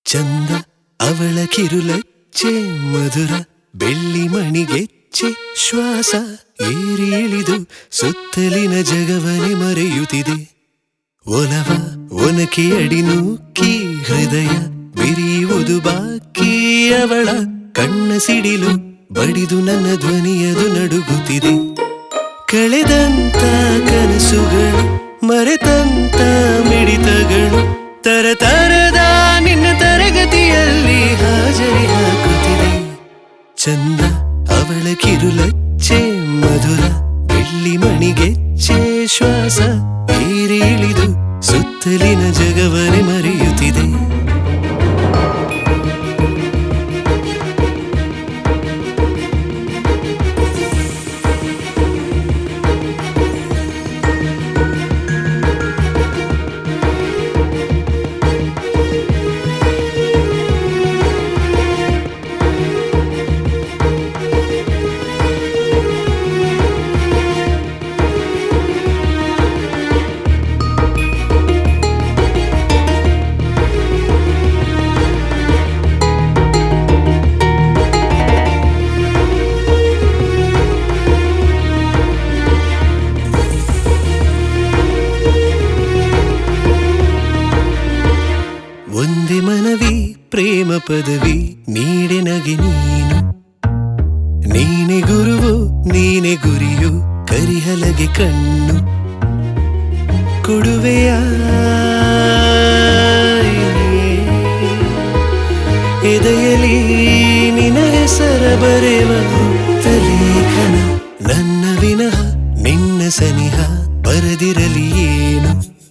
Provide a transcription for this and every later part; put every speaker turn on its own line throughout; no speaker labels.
ಚಂದ ಅವಳ ಕಿರುಲಚ್ಚೆ ಮಧುರ ಬೆಳ್ಳಿ ಮಣಿಗೆಚ್ಚೆ ಶ್ವಾಸ ಏರಿ ಇಳಿದು ಸುತ್ತಲಿನ ಜಗವನೆ ಮರೆಯುತ್ತಿದೆ ಒಲವ ಒನಕೆ ಅಡಿ ನೂಕಿ ಹೃದಯ ಬಿರಿಯುವುದು ಬಾಕಿ ಅವಳ ಕಣ್ಣ ಸಿಡಿಲು ಬಡಿದು ನನ್ನ ಧ್ವನಿಯದು ನಡುಗುತ್ತಿದೆ ಕಳೆದಂತ ಕನಸುಗಳು ಮರೆತಂತ ಮಿಡಿತಗಳು ತರತರದ ನಿನ್ನ ತರಗತಿಯಲ್ಲಿ ಹಾಜರಿ ಹಾಕುತ್ತಿದೆ ಚಂದ ಅವಳ ಕಿರುಲಚ್ಚೆ ಮಧುರ ಬೆಳ್ಳಿ ಮಣಿಗೆಚ್ಚೆ ಶ್ವಾಸ ಏರಿ ಇಳಿದು ಸುತ್ತಲಿನ ಜಗವನೆ ಮರೆಯುತ್ತಿದೆ ಒಂದೇ ಮನವಿ ಪ್ರೇಮ ಪದವಿ ನೀಡೆ ನಗೆ ನೀನು ನೀನೆ ಗುರುವು ನೀನೆ ಗುರಿಯು ಕರಿಹಲಗೆ ಕಣ್ಣು ಕೊಡುವೆಯ ಎದೆಯಲಿ ನಿನ ಹೆಸರ ಬರೆವ ಲೇಖನ ನನ್ನ ವಿನಃ ನಿನ್ನ ಸನಿಹ ಬರದಿರಲಿ ಏನು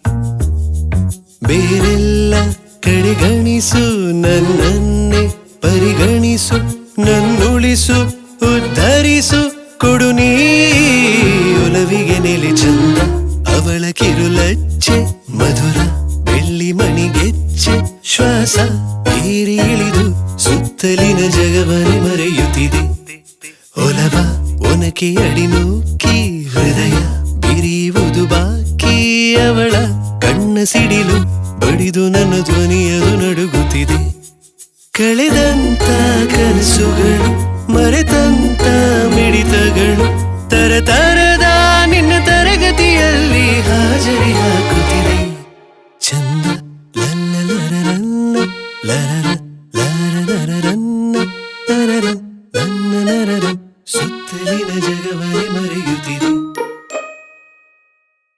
ಬೇರೆಲ್ಲ ಕಡೆಗಣಿಸು ನನ್ನನ್ನೇ ಪರಿಗಣಿಸು ನನ್ನುಳಿಸು ಉದ್ಧರಿಸು ಕೊಡು ನೀ ಒಲವಿಗೆ ನೆಲೆ ಚಂದ ಅವಳ ಕಿರುಲಚ್ಚೆ ಮಧುರ ಬೆಳ್ಳಿ ಮಣಿಗೆಚ್ಚೆ ಶ್ವಾಸ ಏರಿ ಇಳಿದು ಸುತ್ತಲಿನ ಜಗವನೆ ಮರೆಯುತ್ತಿದೆ ಒಲವ ಒನಕೆ ಅಡಿನೂಕಿ ಹೃದಯ ಬಿರಿಯುವುದು ಬಾಕಿ ಅವಳ ಕಣ್ಣ ಸಿಡಿಲು ಬಡಿದು ನನ್ನ ಧ್ವನಿಯದು ನಡುಗುತ್ತಿದೆ ಕಳೆದಂತ ಕನಸುಗಳು ಮರೆತಂತ ಮಿಡಿತಗಳು ತರತರದ